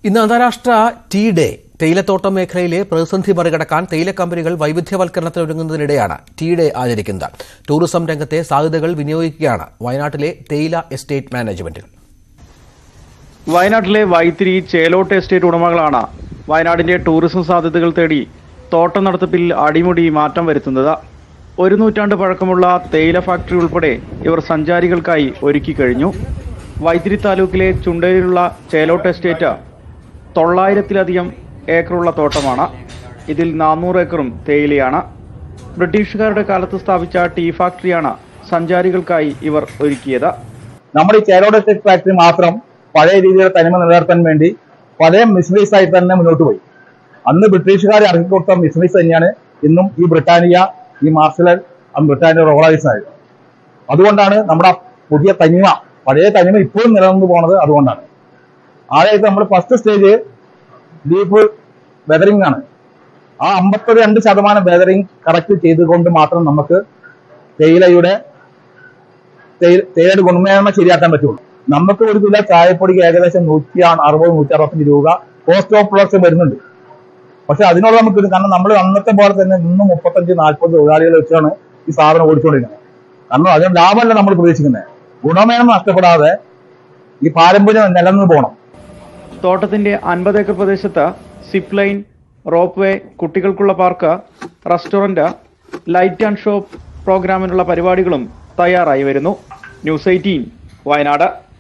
ഇന്ന് അന്താരാഷ്ട്ര tea day തേയിലത്തോട്ടം മേഖലയിലെ പ്രതിസന്ധി മറികടക്കാൻ തേയില കമ്പനികൾ വൈവിധ്യവൽക്കരണത്തിനൊരുങ്ങുന്നതിനിടെയാണ് ടീ ഡേ ആചരിക്കുന്നത് ടൂറിസം രംഗത്തെ സാധ്യതകൾ വിനിയോഗിക്കുകയാണ് വയനാട്ടിലെ തേയില എസ്റ്റേറ്റ് മാനേജ്മെന്റുകൾ വയനാട്ടിലെ വൈത്തിരി ചേലോട്ട് എസ്റ്റേറ്റ് ഉടമകളാണ് വയനാടിന്റെ ടൂറിസം സാധ്യതകൾ തേടി തോട്ടം നടത്തിപ്പിൽ അടിമുടി മാറ്റം വരുത്തുന്നത് ഒരു നൂറ്റാണ്ട് പഴക്കമുള്ള തേയില ഫാക്ടറി ഉൾപ്പെടെ ഇവർ സഞ്ചാരികൾക്കായി ഒരുക്കി കഴിഞ്ഞു വൈത്തിരി താലൂക്കിലെ ചുണ്ടേരിയിലുള്ള ചേലോട്ട് എസ്റ്റേറ്റ് തൊള്ളായിരത്തിലധികം ഏക്കറുള്ള തോട്ടമാണ് ഇതിൽ നാനൂറ് ഏക്കറും തേയിലയാണ് ബ്രിട്ടീഷുകാരുടെ കാലത്ത് സ്ഥാപിച്ച ടീ ഫാക്ടറിയാണ് സഞ്ചാരികൾക്കായി ഇവർ ഒരുക്കിയത് നമ്മുടെ ഈ ചേരോട് എസ്റ്റേറ്റ് ഫാക്ടറി മാത്രം പഴയ രീതിയിലുള്ള തനിമ നിലനിർത്താൻ വേണ്ടി പഴയ മിഷനറീസ് ആയിട്ട് തന്നെ മുന്നോട്ട് പോയി അന്ന് ബ്രിട്ടീഷുകാർ ഇറക്കിക്കൊടുത്ത മിഷനറീസ് തന്നെയാണ് ഇന്നും ഈ ബ്രിട്ടാനിയ ഈ മാർഷലൽ ബ്രിട്ടാനിയ റോളൈസ് ആയത് അതുകൊണ്ടാണ് നമ്മുടെ ആ പുതിയ തനിമ പഴയ തനിമ ഇപ്പോഴും നിലനിന്ന് പോണത് അതുകൊണ്ടാണ് ആദ്യമായിട്ട് നമ്മൾ ഫസ്റ്റ് സ്റ്റേജ് ഡീപ്പ് വെതറിംഗ് ആണ് ആ അമ്പത്തി രണ്ട് ശതമാനം വെതറിംഗ് കറക്റ്റ് ചെയ്തുകൊണ്ട് മാത്രം നമുക്ക് തേയിലയുടെ തേയില- തേയിലയുടെ ഗുണമേന്മ ശരിയാക്കാൻ പറ്റുള്ളൂ നമുക്ക് ഒരു കിലോ ചായപ്പൊടിക്ക് ഏകദേശം നൂറ്റി അറുപത് നൂറ്റി അറുപത്തഞ്ച് രൂപ കോസ്റ്റ് ഓഫ് പ്രൊഡക്ഷൻ വരുന്നുണ്ട് പക്ഷെ അതിനോട് നമുക്ക് ഇത് കാരണം നമ്മൾ അന്നത്തെ പോലെ തന്നെ ഇന്ന് മുപ്പത്തഞ്ച് നാൽപ്പത് തൊഴിലാളികൾ വെച്ചാണ് ഈ സാധനം ഓടിച്ചുകൊണ്ടിരിക്കുന്നത് കാരണം അതിന് ലാഭമല്ല നമ്മൾ പ്രതീക്ഷിക്കുന്നത് ഗുണമേന്മ നഷ്ടപ്പെടാതെ ഈ പാരമ്പര്യം നിലനിന്ന് പോകണം തോട്ടത്തിന്റെ അൻപത് ഏക്കർ പ്രദേശത്ത് സിപ്പ് ലൈൻ റോപ്പ് വേ കുട്ടികൾക്കുള്ള park restaurant light and shop പ്രോഗ്രാമിനുള്ള പരിപാടികളും തയ്യാറായി വരുന്നു ന്യൂസ് എയ്റ്റീൻ വയനാട്